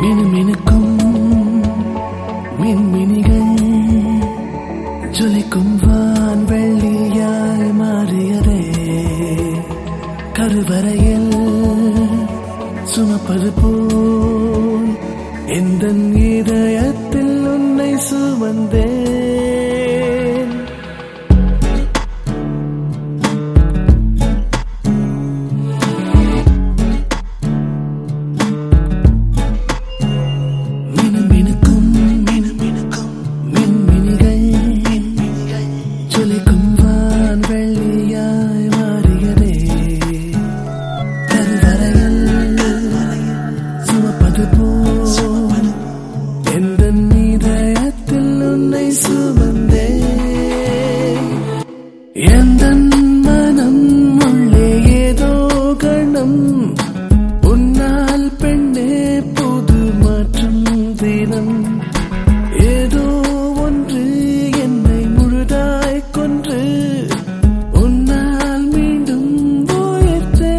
மினுமினுக்கும் மின்மினிகள் ஜொலிக்கும் வான் வெள்ளியாய் மாறியதே கருவறையில் சுமப்பது போல் எந்த இதயத்தில் உன்னை சுமந்தேன் மினுமினுக்கும் மினுமினுக்கும் மின்மினிகள் மின்மினிகள் ஜொலிக்கும் வான் வெள்ளியாய் மாறியதே கருவறையில் சுமப்பது போல் எந்த இதயத்தில் உன்னை சுமந்தே எந்த மனம் உள்ளே ஏதோ கணம் உன்னால் பெண்ணே புது மாற்றம் தினம் ஏதோ ஒன்று என்னை முழுதாய் கொன்று உன்னால் மீண்டும் உயிர்த்தே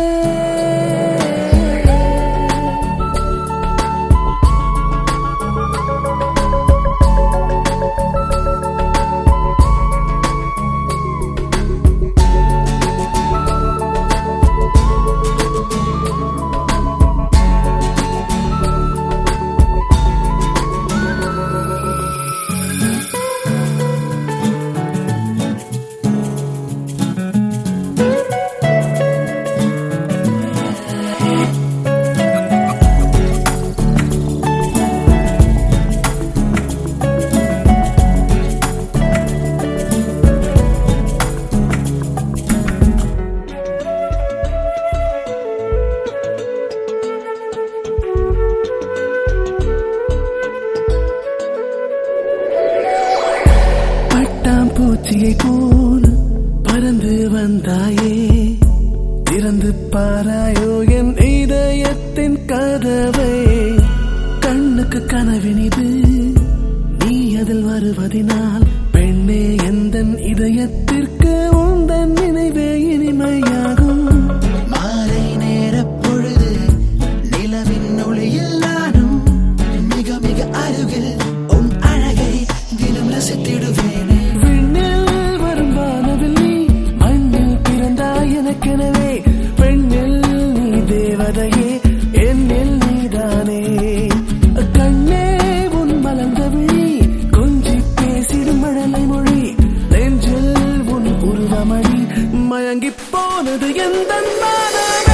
பட்டாம்பூச்சியை போல் பறந்து வந்தாயே திறந்து பாராயோ என் இதயத்தின் கதவை கண்ணுக்கு கனவினிது நீ அதில் வருவதினால் பெண்ணே எந்த இதயத்திற்கு உந்தன் நினைவே இனிமையாகும் மாலை நேரப் பொழுது நிலவின் ஒளியில் நானும் மிக மிக அருகில் உன் அழகை தினம் ரசித்திடுவேனே விண்ணில் வரும் வானவில் நீ மண்ணில் பிறந்தாய் எனக்கெனவே பெண்ணில் நீ தேவதையே என்னில் நீதானே கண்ணே உன் மலர்ந்த விழி கொஞ்சி பேசிடும் மழலை மொழி நெஞ்சில் உன் உருவமணி மயங்கிப் போனது எந்த மாதமே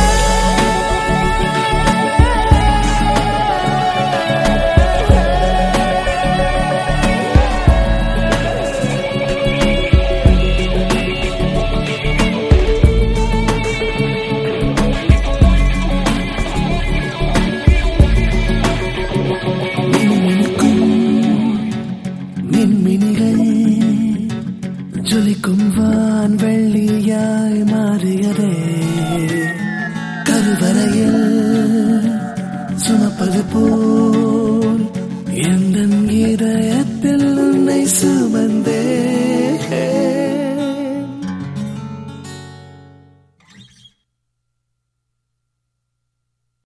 மினுமினுக்கும் மின்மினிகள் ஜொலிக்கும் வான் வெள்ளியாய் மாறியதே